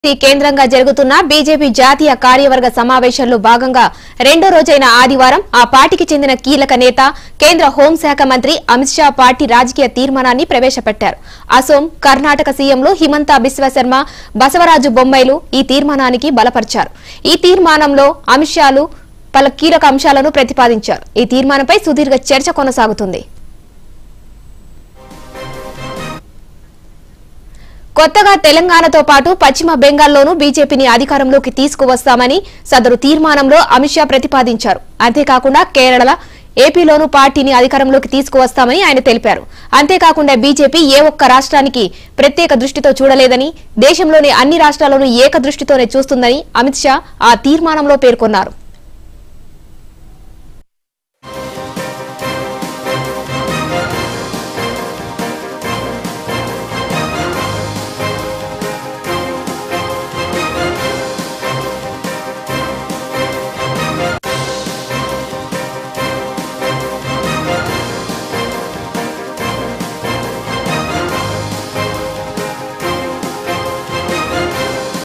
ఈ కేంద్రంగా జరుగుతున్న బీజేపీ జాతీయ కార్యవర్గ సమావేశంలో భాగంగా రెండో రోజైన ఆదివారం ఆ పార్టీకి చెందిన కీలక నేత కేంద్ర హోంశాఖ మంత్రి అమిత్ షా పార్టీ రాజకీయ తీర్మానాన్ని ప్రవేశపెట్టారు అసోం కర్ణాటక సీఎంలు హిమంత బిశ్వశర్మ బసవరాజు బొమ్మైలు ఈ తీర్మానానికి బలపరిచారు ఈ తీర్మానంలో అమిత్ షాలు పలు కీలక అంశాలను ప్రతిపాదించారు ఈ తీర్మానంపై సుదీర్ఘ చర్చ కొనసాగుతుంది కొత్తగా తెలంగాణతో పాటు పశ్చిమ బెంగాల్లోనూ బీజేపీని అధికారంలోకి తీసుకువస్తామని సదరు తీర్మానంలో అమిత్ షా ప్రతిపాదించారు అంతేకాకుండా కేరళ ఏపీలోనూ పార్టీని అధికారంలోకి తీసుకువస్తామని ఆయన తెలిపారు అంతేకాకుండా బీజేపీ ఏ ఒక్క రాష్ట్రానికి ప్రత్యేక దృష్టితో చూడలేదని దేశంలోని అన్ని రాష్ట్రాల్లోనూ ఏక దృష్టితోనే చూస్తుందని అమిత్ షా ఆ తీర్మానంలో పేర్కొన్నారు